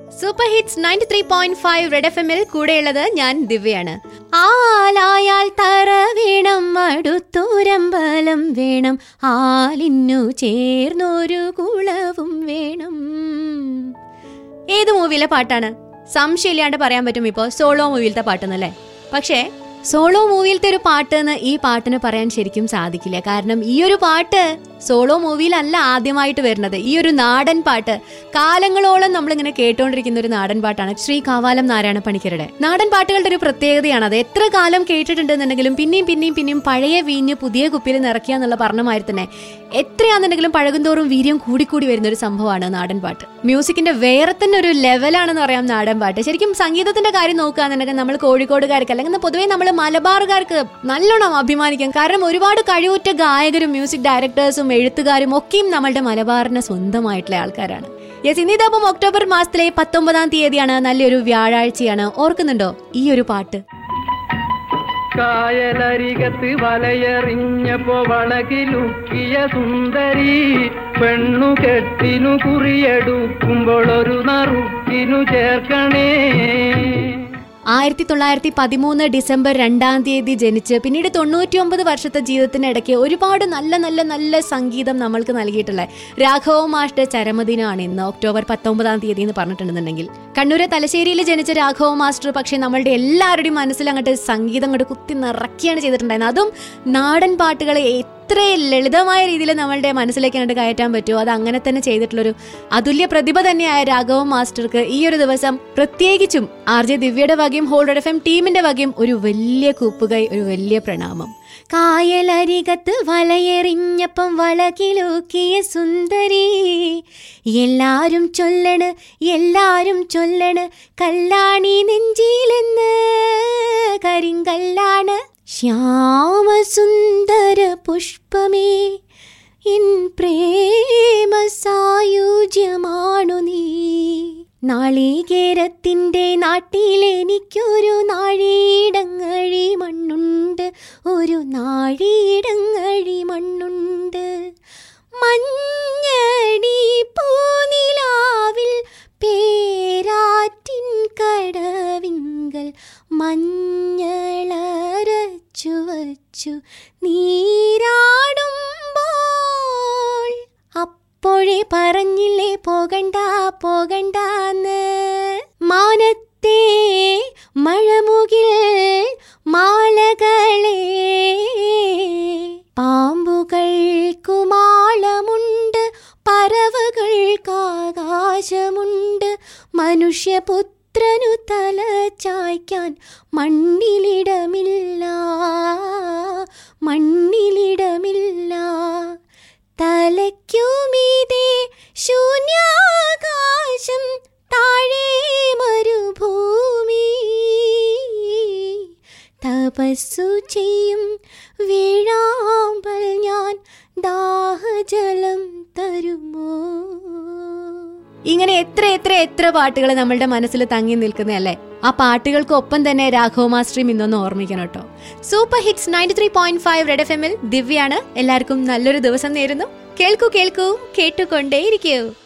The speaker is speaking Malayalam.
super hits ninety three point five red F എമ്മിൽ കൂടെയുള്ളത് ഞാൻ ദിവ്യയാണ് ആലായാൽ തറ വേണം അടുത്തൂരമ്പലം വേണം ആലിന്നു ചേർന്നൊരു കുളവും വേണം ഏത് മൂവിയിലെ പാട്ടാണ് സംശയമില്ലാണ്ട് പറയാൻ പറ്റും ഇപ്പോൾ സോളോ മൂവിയിലത്തെ പാട്ടെന്നല്ലേ പക്ഷേ സോളോ മൂവിയിലത്തെ ഒരു പാട്ട് എന്ന് ഈ പാട്ടിന് പറയാൻ ശരിക്കും സാധിക്കില്ല കാരണം ഈ ഒരു പാട്ട് സോളോ മൂവിയിലല്ല ആദ്യമായിട്ട് വരുന്നത് ഈ ഒരു നാടൻ പാട്ട് കാലങ്ങളോളം നമ്മളിങ്ങനെ കേട്ടുകൊണ്ടിരിക്കുന്ന ഒരു നാടൻ പാട്ടാണ് ശ്രീ കാവാലം നാരായണ പണിക്കരുടെ നാടൻ പാട്ടുകളുടെ ഒരു പ്രത്യേകതയാണ് അത് എത്ര കാലം കേട്ടിട്ടുണ്ടെന്നുണ്ടെങ്കിലും പിന്നെയും പിന്നെയും പിന്നെയും പഴയ വീഞ്ഞ് പുതിയ കുപ്പിയിൽ നിറയ്ക്കുക എന്നുള്ള പറഞ്ഞ മാതിരി തന്നെ എത്രയാണെന്നുണ്ടെങ്കിലും പഴകുന്തോറും വീര്യം കൂടിക്കൂടി വരുന്ന ഒരു സംഭവമാണ് നാടൻ പാട്ട് മ്യൂസിക്കിന്റെ വേറെ തന്നെ ഒരു ലെവലാണെന്ന് പറയാം നാടൻ പാട്ട് ശരിക്കും സംഗീതത്തിന്റെ കാര്യം നോക്കുകയാണെന്നുണ്ടെങ്കിൽ നമ്മൾ കോഴിക്കോടുകാർക്ക് അല്ലെങ്കിൽ പൊതുവേ നമ്മൾ മലബാറുകാർക്ക് നല്ലോണം അഭിമാനിക്കാം കാരണം ഒരുപാട് കഴിവുറ്റ ഗായകരും മ്യൂസിക് ഡയറക്ടേഴ്സും എഴുത്തുകാരും ഒക്കെയും നമ്മളുടെ മലബാറിന് സ്വന്തമായിട്ടുള്ള ആൾക്കാരാണ് യെസ് ഇന്നിതപ്പം ഒക്ടോബർ മാസത്തിലെ പത്തൊമ്പതാം തീയതിയാണ് നല്ലൊരു വ്യാഴാഴ്ചയാണ് ഓർക്കുന്നുണ്ടോ ഈ ഒരു പാട്ട് കായലരികത്ത് വലയെറിഞ്ഞപ്പോ വളകിലുക്കിയ സുന്ദരി പെണ്ണു കെട്ടിനു കുറിയെടുക്കുമ്പോൾ ഒരു നറുക്കിനു ചേർക്കണേ ആയിരത്തി തൊള്ളായിരത്തി പതിമൂന്ന് ഡിസംബർ രണ്ടാം തീയതി ജനിച്ച് പിന്നീട് തൊണ്ണൂറ്റിയൊമ്പത് വർഷത്തെ ജീവിതത്തിനിടയ്ക്ക് ഒരുപാട് നല്ല നല്ല നല്ല സംഗീതം നമ്മൾക്ക് നൽകിയിട്ടുള്ള രാഘവ മാഷ്ട ചരമദിനമാണ് ഇന്ന് ഒക്ടോബർ പത്തൊമ്പതാം തീയതി എന്ന് പറഞ്ഞിട്ടുണ്ടെന്നുണ്ടെങ്കിൽ കണ്ണൂര് തലശ്ശേരിയിൽ ജനിച്ച രാഘവ മാസ്റ്റർ പക്ഷേ നമ്മളുടെ എല്ലാവരുടെയും മനസ്സിൽ അങ്ങോട്ട് സംഗീതം അങ്ങോട്ട് കുത്തി നിറയ്ക്കുകയാണ് ചെയ്തിട്ടുണ്ടായിരുന്നത് അതും നാടൻ പാട്ടുകളെ എത്ര ലളിതമായ രീതിയിൽ നമ്മളുടെ മനസ്സിലേക്ക് അങ്ങോട്ട് കയറ്റാൻ പറ്റുമോ അത് അങ്ങനെ തന്നെ ചെയ്തിട്ടുള്ളൊരു അതുല്യ പ്രതിഭ തന്നെയായ രാഘവ മാസ്റ്റർക്ക് ഈ ഒരു ദിവസം പ്രത്യേകിച്ചും ആർ ജെ ദിവ്യയുടെ വകയും ഹോൾഡ് എഫ് എം ടീമിന്റെ വകയും ഒരു വലിയ കൂപ്പുകൈ ഒരു വലിയ പ്രണാമം കായലരികത്ത് വലയെറിഞ്ഞപ്പം വളകിലൂക്കിയ സുന്ദരി എല്ലാരും ചൊല്ലണ് എല്ലാരും ചൊല്ലണ് കല്ലാണി നെഞ്ചിലെന്ന് കരിങ്കല്ലാണ് ശ്യാമസുന്ദര പുഷ്പമേ ഇൻ പ്രേമ സായുജ്യമാണു നീ നാളികേരത്തിന്റെ നാട്ടിലെനിക്കൊരു നാഴിയിടങ്ങഴി മണ്ണുണ്ട് ഒരു നാഴിയിടങ്ങഴി മണ്ണുണ്ട് മഞ്ഞടി പൂനിലാവിൽ പേരാറ്റിൻ കടവിങ്കൽ മഞ്ഞളരച്ചു വച്ചു നീരാടുമ്പോൾ അപ്പോഴേ പറഞ്ഞില്ലേ പോകണ്ട പോകണ്ടാന്ന് മാനത്തെ മഴമുകിൽ മാലകളെ പാമ്പുകൾക്കു മാളമുണ്ട് പറവകൾക്കാകാശമുണ്ട് മനുഷ്യപുത്രനു തല ചായ്ക്കാൻ മണ്ണിലിടമില്ല മണ്ണിലിടമില്ല തലയ്ക്കുമീതേ ശൂന്യാകാശം താഴെ മരുഭൂമി തപസ്സു ചെയ്യും വീഴാമ്പൽ ഞാൻ ദാഹജലം തരുമോ ഇങ്ങനെ എത്ര എത്ര എത്ര പാട്ടുകൾ നമ്മളുടെ മനസ്സിൽ തങ്ങി നിൽക്കുന്നതല്ലേ ആ പാട്ടുകൾക്കൊപ്പം തന്നെ രാഘവ മാസ്റ്ററിയും ഇന്നൊന്ന് ഓർമ്മിക്കണം കേട്ടോ super hits ninety three point five red F എമ്മിൽ ദിവ്യാണ് എല്ലാവർക്കും നല്ലൊരു ദിവസം നേരുന്നു കേൾക്കൂ കേൾക്കൂ കേട്ടുകൊണ്ടേയിരിക്കൂ